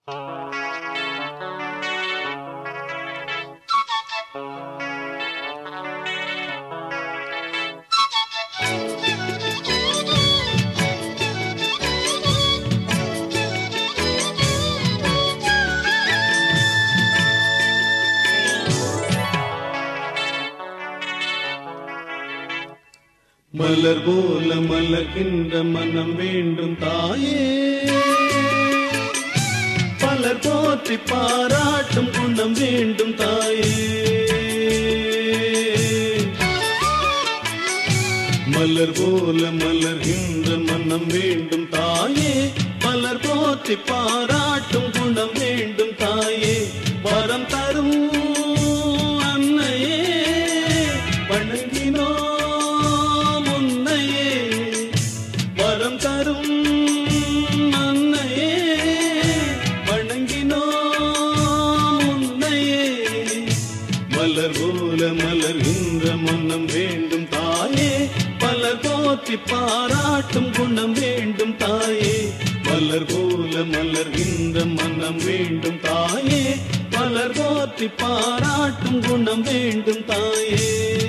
மலர் போல மலர்கின்ற மனம் வேண்டும் தாயே பலர் போற்றி பாராட்டும் குணம் வேண்டும் தாயே மலர் போல மலர்கின்ற மனம் வேண்டும் தாயே பலர் போற்றி பாராட்டும் குணம் வேண்டும் தாயே வரம் தரும் அன்னையே வணங்கினோம் உன்னையே வரம் தரும் அன்னையே வணங்கினோம் உன்னையே மலர் போல மலர்கின்ற மனம் வேண்டும் தாயே பலர் போற்றி பாராட்டும் குணம் வேண்டும் தாயே மலர் போல மலர்கின்ற மனம் வேண்டும் தாயே பலர் போற்றி பாராட்டும் குணம் வேண்டும் தாயே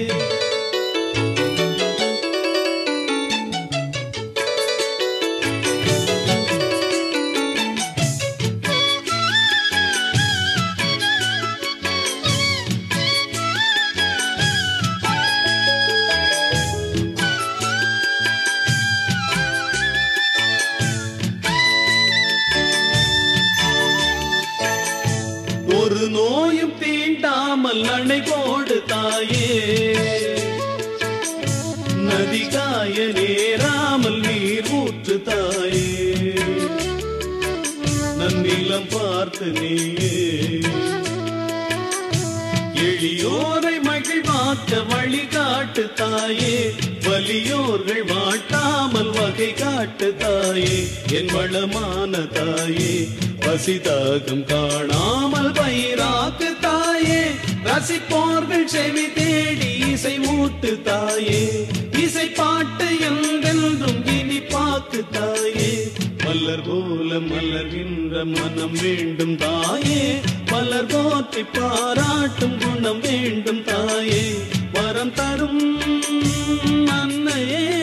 ஒரு நோயும் தீண்டாமல் அணை போடு தாயே நதி காய நேராமல் நீர் ஊற்று தாயே நன்னிலம் பார்த்து நீயே எளியோரை மகிழ்வாக்க வழிகாட்டு தாயே வலியோர்கள் வாட்டாமல் வகை காட்டு தாயே என் வளமான தாயே பசிதாகம் காணாமல் பயிராக்கு தாயே ரசிப்போர்கள் செவி தேடி இசை ஊட்டு தாயே இசை பாட்டு என்றென்றும் இனி பாக்கு தாயே மலர் போல மலர்கின்ற மனம் வேண்டும் தாயே மலர் போற்றி பாராட்டும் குணம் வேண்டும் தாயே வரம் தரும் அன்னையே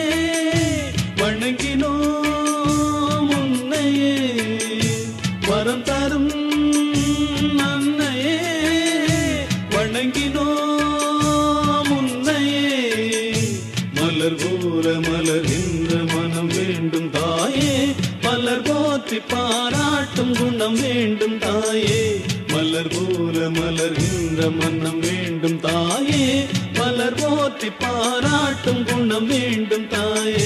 வணங்கினோம் உன்னையே வரம் தரும் அன்னையே வணங்கினோம் உன்னையே மலர் போல மலர்கின்ற மனம் வேண்டும் தாயே மலர் போற்றி பாராட்டும் குணம் வேண்டும் தாயே மலர் போல மலர்கின்ற மனம் வேண்டும் தாயே மலர் போற்றி பாராட்டும் குணம் வேண்டும் தாயே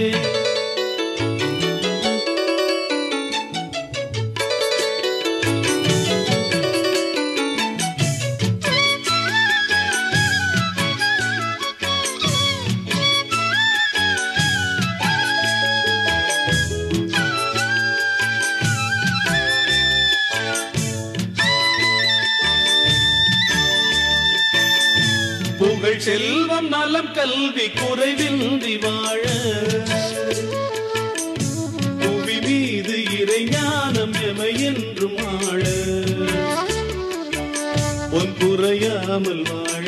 புகழ் செல்வம் நலம் கல்வி குறைவின்றி வாழ புவி மீது இறைஞானம் எமை என்றும் ஆழ பொன் குறையாமல் வாழ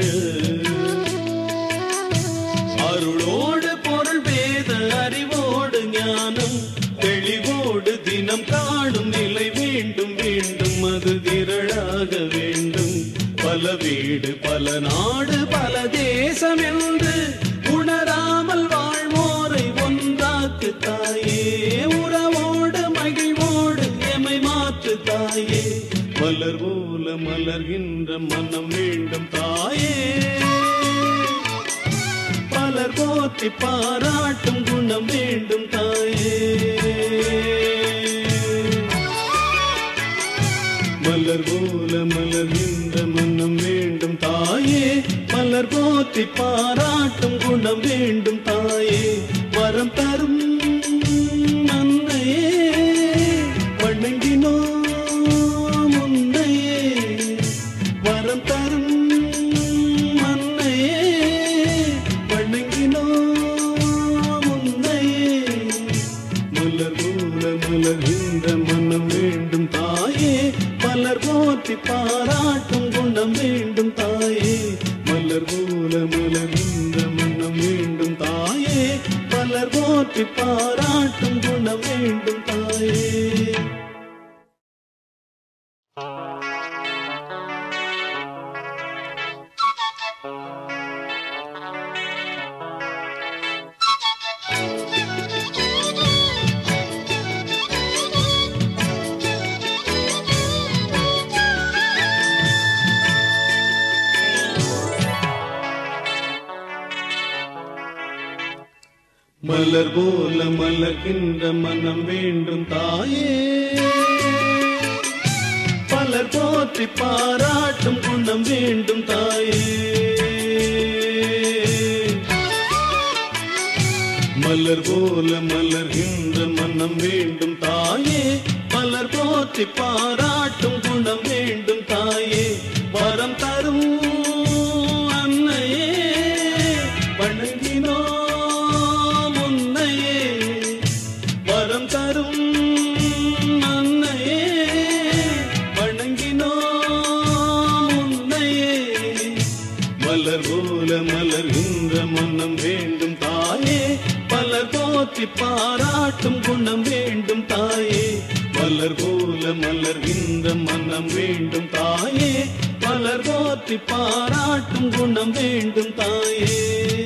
அருளோடு பொருள் வேத அறிவோடு ஞானம் தெளிவோடு தினம் காணும் நிலை வேண்டும் வேண்டும் அது திரளாக வேண்டும் பல வீடு பல நாடு பல தேசம் என்று உணராமல் வாழ்வோரை ஒன்றாக்கு தாயே உறவோடு மகிழ்வோடு எமை மாற்று தாயே மலர் போல மலர்கின்ற மனம் வேண்டும் தாயே பலர் போற்றி பாராட்டும் குணம் வேண்டும் தாயே மலர் போல மலர்கின்ற மனம் வேண்டும் தாயே மலர் போற்றி பாராட்டும் குணம் வேண்டும் தாயே வரம் தரும் அன்னையே வணங்கினோம் உன்னையே வரம் தரும் அன்னையே வணங்கினோம் உன்னையே மலர் போல மலர்கின்ற மனம் வேண்டும் தாயே பாராட்டும் குணம் வேண்டும் தாயே மலர் போல மலர்கின்ற மன்னம் வேண்டும் தாயே மலர் போற்றி பாராட்டும் குணம் வேண்டும் தாயே மலர் போல மலர்கின்ற மனம் வேண்டும் தாயே பலர் போற்றி பாராட்டும் குணம் வேண்டும் தாயே மலர் போல மலர்கின்ற மனம் வேண்டும் தாயே மலர் போற்றி பாராட்டும் குணம் வேண்டும் தாயே வரம் தரும் அன்னையே வணங்கினோம் உன்னையே வரம் தரும் அன்னையே வணங்கினோம் உன்னையே மலர் போல மலர்கின்ற மனம் வேண்டும் தாயே பலர் போற்றி பாராட்டும் குணம் வேண்டும் தாயே மலர் போல மலர்கின்ற மனம் வேண்டும் தாயே பலர் போற்றி பாராட்டும் குணம் வேண்டும் தாயே